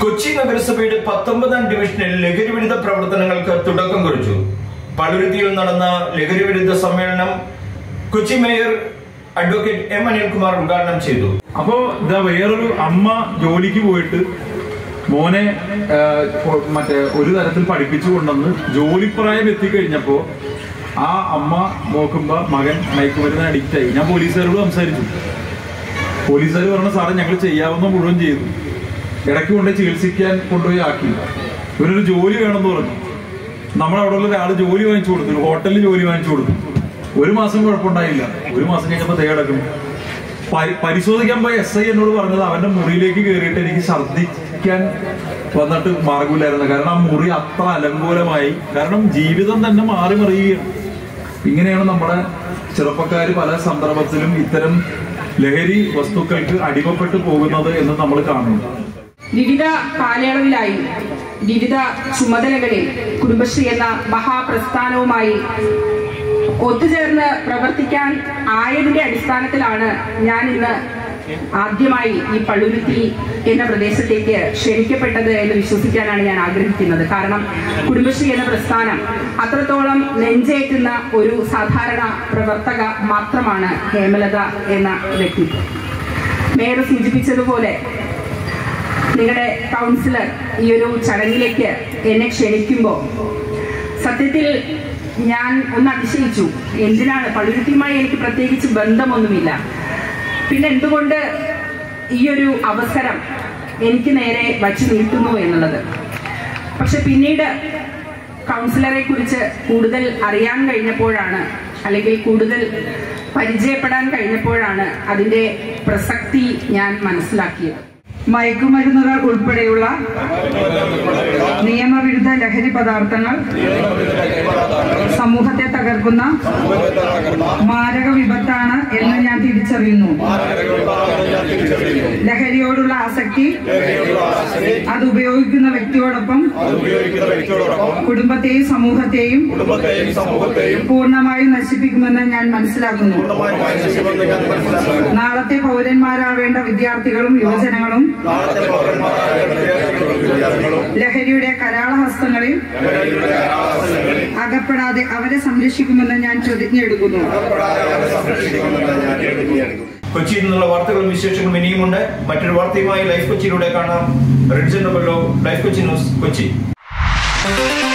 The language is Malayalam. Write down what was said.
കൊച്ചി നഗരസഭയുടെ പത്തൊമ്പതാം ഡിവിഷനിൽ ലഹരിവിരുദ്ധ പ്രവർത്തനങ്ങൾക്ക് തുടക്കം കുറിച്ചു പളുരുത്തിയിൽ നടന്ന ലഹരിവിരുദ്ധ സമ്മേളനം Kochi mayor advocate M Anilkumar ഉദ്ഘാടനം ചെയ്തു അപ്പോ ഇതാ വേറൊരു അമ്മ ജോലിക്ക് പോയിട്ട് മോനെ ആ, കൊ- മറ്റേ ഒരു തരത്തിൽ പഠിപ്പിച്ചു കൊണ്ടുവന്ന് ജോലിപ്രായം എത്തിക്കഴിഞ്ഞപ്പോ ആ അമ്മ നോക്കുമ്പോ മകൻ മയക്കുമരുന്ന് അഡിക്റ്റ് ആയി ഞാൻ പോലീസുകാരോട് സംസാരിച്ചു പോലീസുകാർ പറഞ്ഞ സാറേ ഞങ്ങൾ ചെയ്യാവുന്ന മുഴുവൻ ചെയ്തു ഇടയ്ക്ക് കൊണ്ട് ചികിത്സിക്കാൻ കൊണ്ടുപോയി ആക്കി ഇവനൊരു ജോലി വേണമെന്ന് പറഞ്ഞു നമ്മുടെ അവിടെ ഉള്ള ഒരാൾ ജോലി വാങ്ങിച്ചു കൊടുത്തു ഹോട്ടലിൽ ജോലി വാങ്ങിച്ചു കൊടുത്തു ഒരു മാസം കുഴപ്പമുണ്ടായില്ല ഒരു മാസം കഴിഞ്ഞപ്പോ ദേ കിടക്കും പരി- പരിശോധിക്കാൻ പോയ എസ് ഐ എന്നോട് പറഞ്ഞത് അവന്റെ മുറിയിലേക്ക് കയറിയിട്ട് എനിക്ക് ഛർദ്ദിക്കാൻ വന്നിട്ട് മാർഗമില്ലായിരുന്നു കാരണം ആ മുറി അത്ര അലങ്കോലമായി കാരണം ജീവിതം തന്നെ മാറി മറിയുകയാണ് ഇങ്ങനെയാണ് നമ്മുടെ ചെറുപ്പക്കാർ പല സന്ദർഭത്തിലും ഇത്തരം ലഹരി വസ്തുക്കൾക്ക് അടിമപ്പെട്ടു പോകുന്നത് എന്ന് നമ്മൾ കാണുന്നു വിവിധ കാലയളവിലായി വിവിധ ചുമതലകളിൽ കുടുംബശ്രീ എന്ന മഹാപ്രസ്ഥാനവുമായി ഒത്തുചേർന്ന് പ്രവർത്തിക്കാൻ ആയതിന്റെ അടിസ്ഥാനത്തിലാണ് ഞാൻ ഇന്ന് ആദ്യമായി ഈ പള്ളുരുത്തി എന്ന പ്രദേശത്തേക്ക് ക്ഷണിക്കപ്പെട്ടത് എന്ന് വിശ്വസിക്കാനാണ് ഞാൻ ആഗ്രഹിക്കുന്നത് കാരണം കുടുംബശ്രീ എന്ന പ്രസ്ഥാനം അത്രത്തോളം നെഞ്ചേറ്റുന്ന ഒരു സാധാരണ പ്രവർത്തക മാത്രമാണ് ഹേമലത എന്ന വ്യക്തിത്വം മേയർ സൂചിപ്പിച്ചതുപോലെ നിങ്ങളുടെ കൗൺസിലർ ഈ ഒരു ചടങ്ങിലേക്ക് എന്നെ ക്ഷണിക്കുമ്പോൾ സത്യത്തിൽ ഞാൻ ഒന്ന് അതിശയിച്ചു എന്തിനാണ് പള്ളുരുത്തിയുമായി എനിക്ക് പ്രത്യേകിച്ച് ബന്ധമൊന്നുമില്ല പിന്നെ എന്തുകൊണ്ട് ഈ ഒരു അവസരം എനിക്ക് നേരെ വച്ചു നീട്ടുന്നു എന്നുള്ളത് പക്ഷെ പിന്നീട് കൗൺസിലറെ കുറിച്ച് കൂടുതൽ അറിയാൻ കഴിഞ്ഞപ്പോഴാണ് അല്ലെങ്കിൽ കൂടുതൽ പരിചയപ്പെടാൻ കഴിഞ്ഞപ്പോഴാണ് അതിന്റെ പ്രസക്തി ഞാൻ മനസ്സിലാക്കിയത് മയക്കുമരുന്നുകൾ ഉൾപ്പെടെയുള്ള നിയമവിരുദ്ധ ലഹരി പദാർത്ഥങ്ങൾ സമൂഹത്തെ തകർക്കുന്ന മാരക വിപത്താണ് എന്ന് ഞാൻ തിരിച്ചറിയുന്നു ലഹരിയോടുള്ള ആസക്തി അത് ഉപയോഗിക്കുന്ന വ്യക്തിയോടൊപ്പം കുടുംബത്തെയും സമൂഹത്തെയും പൂർണ്ണമായും നശിപ്പിക്കുമെന്ന് ഞാൻ മനസ്സിലാക്കുന്നു നാളത്തെ പൗരന്മാരാവേണ്ട വിദ്യാർത്ഥികളും യുവജനങ്ങളും ലഹരിയുടെ കരാളഹസ്തങ്ങളിൽ അകപ്പെടാതെ അവരെ സംരക്ഷിക്കുമെന്ന് ഞാൻ പ്രതിജ്ഞ എടുക്കുന്നു കൊച്ചിയിൽ നിന്നുള്ള വാർത്തകളും വിശേഷങ്ങളും ഇനിയുമുണ്ട് മറ്റൊരു വാർത്തയുമായി ലൈഫ് കൊച്ചിയിലൂടെ കാണാം റിഡ്ജൻ ലൈഫ് കൊച്ചി ന്യൂസ് കൊച്ചി